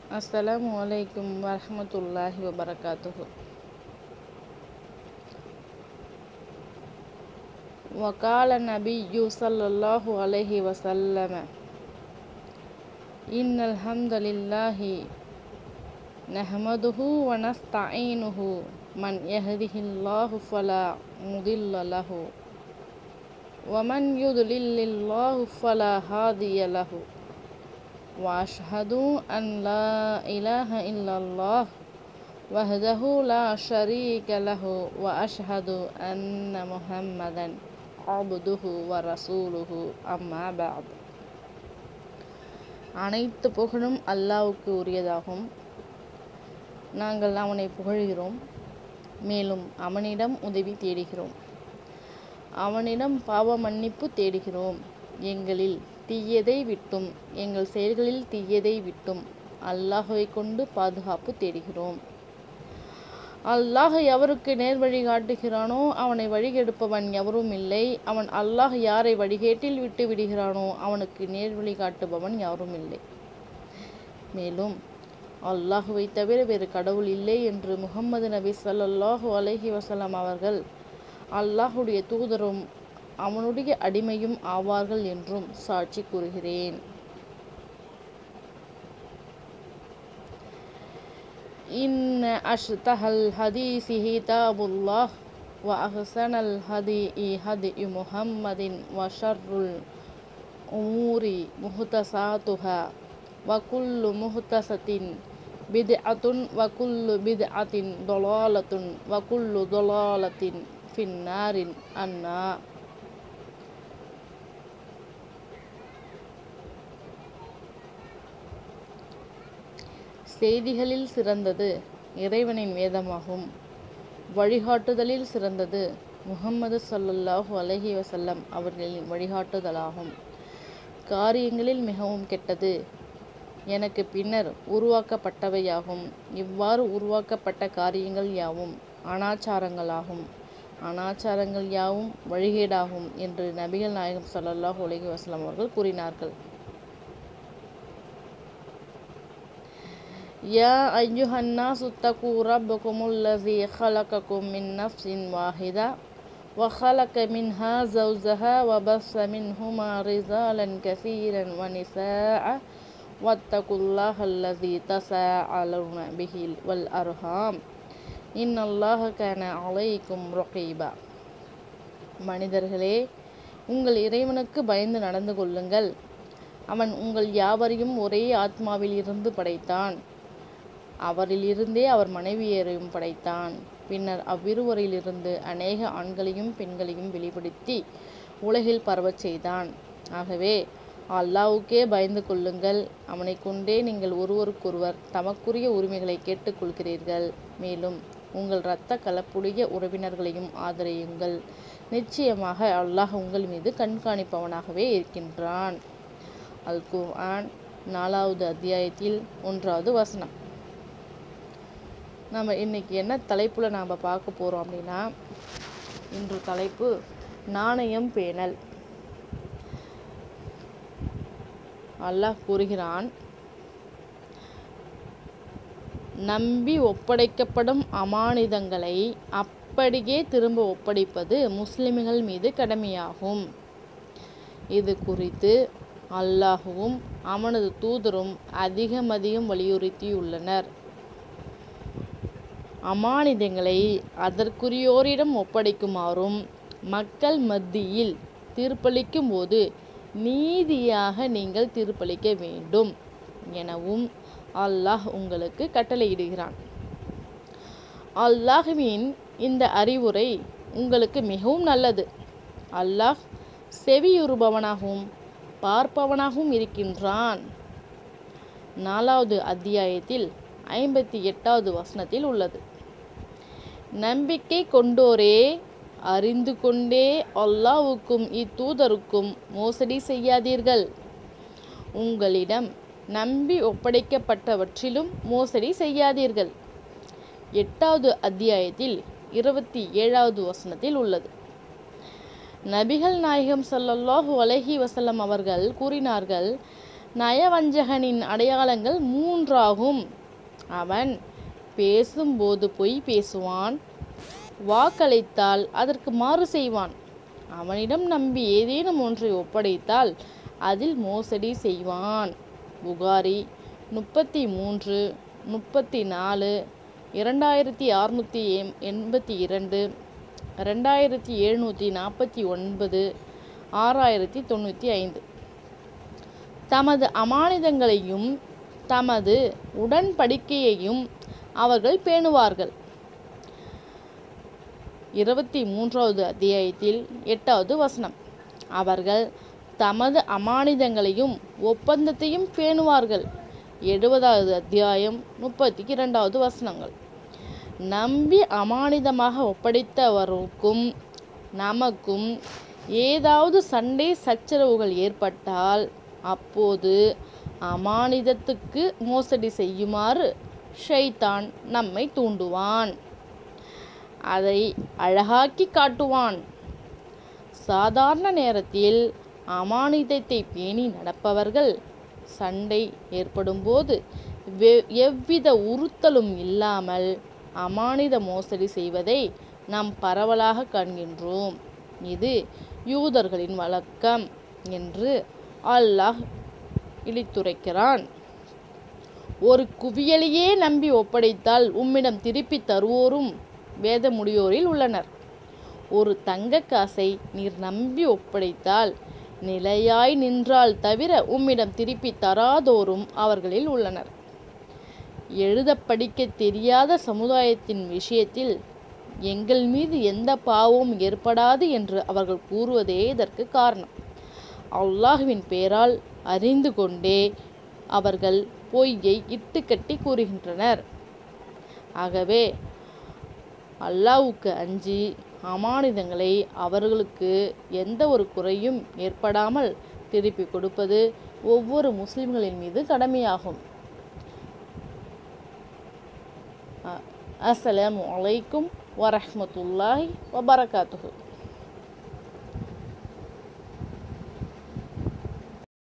அஸ்ஸலாமு அலைக்கும் வரஹ்மத்துல்லாஹி வபரகாத்துஹு وقال النبي صلى الله عليه وسلم إن الحمد لله نحمده ونستعينه من يهده الله فلا مضل له ومن يضلل الله فلا هادي له وأشهد أن لا إله إلا الله وحده لا شريك له وأشهد أن محمدا عبده ورسوله أما بعد அனைத்து புகழும் அல்லாவுக்கு உரியதாகும் நாங்கள் அவனை புகழ்கிறோம் மேலும் அவனிடம் உதவி தேடுகிறோம் அவனிடம் பாவ மன்னிப்பு தேடுகிறோம் எங்களில் தீயதை விட்டும் எங்கள் செயல்களில் தீயதை விட்டும் அல்லாஹை கொண்டு பாதுகாப்பு தேடுகிறோம் அல்லாஹ் எவருக்கு நேர் வழி காட்டுகிறானோ அவனை வழிகெடுப்பவன் எவரும் இல்லை அவன் அல்லாஹ் யாரை வழிகேட்டில் விட்டு விடுகிறானோ அவனுக்கு நேர் வழி காட்டுபவன் யாரும் இல்லை மேலும் அல்லாஹுவை தவிர வேறு கடவுள் இல்லை என்று முகமது நபி ஸல்லல்லாஹு அலைஹி வஸல்லம் அவர்கள் அல்லாஹுடைய தூதரும் அவனுடைய அடிமையும் ஆவார்கள் என்றும் சாட்சி கூறுகிறேன் إن أشتهى الحديث كتاب الله وأحسن الهدي هدي محمد وشر الأمور محدثاتها وكل محدثة بدعة وكل بدعة ضلالة وكل ضلالة في النار النار செய்திகளில் சிறந்தது இறைவனின் வேதமாகும் வழிகாட்டுதலில் சிறந்தது முகம்மது ஸல்லல்லாஹு அலைஹி வஸல்லம் அவர்களின் வழிகாட்டுதலாகும் காரியங்களில் மிகவும் கெட்டது எனக்கு பின்னர் உருவாக்கப்பட்டவையாகும் இவ்வாறு உருவாக்கப்பட்ட காரியங்கள் யாவும் அனாச்சாரங்களாகும் அனாச்சாரங்கள் யாவும் வழிகேடாகும் என்று நபிகள் நாயகம் ஸல்லல்லாஹு அலைஹி வஸல்லம் அவர்கள் கூறினார்கள் يا أيها الناس اتقوا ربكم الذي خلقكم من نفس واحدة وخلق منها زوجها وبث منهما رجالا كثيرا ونساء واتقوا الله الذي تساءلون به والأرحام إن الله كان عليكم رقيبا மனிதர்களே உங்கள் இறைவனுக்கு பயந்து நடந்து கொள்ளுங்கள் அவன் உங்கள் யாவரையும் ஒரே ஆத்மாவில் இருந்து படைத்தான் அவரிலிருந்தே அவர் மனைவியரையும் படைத்தான் பின்னர் அவ்விருவரிலிருந்து அநேக ஆண்களையும் பெண்களையும் வெளிப்படுத்தி உலகில் பரவச் செய்தான் ஆகவே அல்லாவுக்கே பயந்து கொள்ளுங்கள் அவனை கொண்டே நீங்கள் ஒருவருக்கொருவர் தமக்குரிய உரிமைகளை கேட்டுக்கொள்கிறீர்கள் மேலும் உங்கள் இரத்த கலப்புடைய உறவினர்களையும் ஆதரியுங்கள் நிச்சயமாக அல்லாஹ் உங்கள் மீது கண்காணிப்பவனாகவே இருக்கின்றான் அல் குர்ஆன் நாலாவது அத்தியாயத்தில் ஒன்றாவது வசனம் நம்ம இன்னைக்கு என்ன தலைப்பில் நாம் பார்க்க போகிறோம் அப்படின்னா இன்று தலைப்பு நாணயம் பேணல் அல்லாஹ் கூறுகிறான் நம்பி ஒப்படைக்கப்படும் அமானிதங்களை அப்படியே திரும்ப ஒப்படைப்பது முஸ்லிம்கள் மீது கடமையாகும் இது குறித்து அல்லாஹுவும் அவனது தூதரும் அதிகம் அதிகம் வலியுறுத்தியுள்ளனர் அமானிதங்களை அதற்குரியோரிடம் ஒப்படைக்குமாறும் மக்கள் மத்தியில் தீர்ப்பளிக்கும் போது நீதியாக நீங்கள் தீர்ப்பளிக்க வேண்டும் எனவும் அல்லாஹ் உங்களுக்கு கட்டளையிடுகிறான் அல்லாஹுவின் இந்த அறிவுரை உங்களுக்கு மிகவும் நல்லது அல்லாஹ் செவியுறுபவனாகவும் பார்ப்பவனாகவும் இருக்கின்றான் நாலாவது அத்தியாயத்தில் ஐம்பத்தி எட்டாவது வசனத்தில் உள்ளது நம்பிக்கை கொண்டோரே அறிந்து கொண்டே அல்லாவுக்கும் இத்தூதருக்கும் மோசடி செய்யாதீர்கள் உங்களிடம் நம்பி ஒப்படைக்கப்பட்டவற்றிலும் மோசடி செய்யாதீர்கள் எட்டாவது அத்தியாயத்தில் இருபத்தி ஏழாவது வசனத்தில் உள்ளது நபிகள் நாயகம் ஸல்லல்லாஹு அலைஹி வஸல்லம் அவர்கள் கூறினார்கள் நயவஞ்சகனின் அடையாளங்கள் மூன்றாகும் அவன் பேசும்போது பொய் பேசுவான் வாக்களித்தால் அதற்கு மாறு செய்வான் அவனிடம் நம்பி ஏதேனும் ஒன்றை ஒப்படைத்தால் அதில் மோசடி செய்வான் புகாரி முப்பத்தி மூன்று முப்பத்தி நாலு இரண்டாயிரத்தி அறுநூற்றி எம் எண்பத்தி இரண்டு ரெண்டாயிரத்தி எழுநூற்றி நாற்பத்தி ஒன்பது ஆறாயிரத்தி தொண்ணூற்றி ஐந்து தமது அமானிதங்களையும் தமது உடன்படிக்கையையும் அவர்கள் பேணுவார்கள் இருபத்தி மூன்றாவது அத்தியாயத்தில் எட்டாவது வசனம் அவர்கள் தமது அமானிதங்களையும் ஒப்பந்தத்தையும் பேணுவார்கள் எழுபதாவது அத்தியாயம் முப்பத்தி இரண்டாவது வசனங்கள் நம்பி அமானிதமாக ஒப்படைத்தவருக்கும் நமக்கும் ஏதாவது சண்டை சச்சரவுகள் ஏற்பட்டால் அப்போது அமானிதத்துக்கு மோசடி செய்யுமாறு ஷைத்தான் நம்மை தூண்டுவான் அதை அழகாக்கி காட்டுவான் சாதாரண நேரத்தில் அமானிதத்தை பேணி நடப்பவர்கள் சண்டை ஏற்படும்போது வெ- எவ்வித உறுத்தலும் இல்லாமல் அமானித மோசடி செய்வதை நாம் பரவலாக காண்கின்றோம் இது யூதர்களின் வழக்கம் என்று அல்லாஹ் இழித்துரைக்கிறான் ஒரு குவியலையே நம்பி ஒப்படைத்தால் உம்மிடம் திருப்பி தருவோரும் வேத முடியோரில் உள்ளனர் ஒரு தங்கக் காசை நீர் நம்பி ஒப்படைத்தால் நிலையாய் நின்றால் தவிர உம்மிடம் திருப்பி தராதோரும் அவர்களில் உள்ளனர் எழுத படிக்க தெரியாத சமுதாயத்தின் விஷயத்தில் எங்கள் மீது எந்த பாவமும் ஏற்படாது என்று அவர்கள் கூறுவதே இதற்கு காரணம் அல்லாஹ்வின் பெயரால் அறிந்து கொண்டே அவர்கள் பொய்யை இட்டுக்கட்டி கூறுகின்றனர் ஆகவே அல்லாஹ்வுக்கு அஞ்சி அமானிதங்களை அவர்களுக்கு எந்த ஒரு குறையும் ஏற்படாமல் திருப்பி கொடுப்பது ஒவ்வொரு முஸ்லிம்களின் மீது கடமையாகும் அ- அஸ்ஸலாமு அலைக்கும் வரஹ்மத்துல்லாஹி வபரகாத்துஹு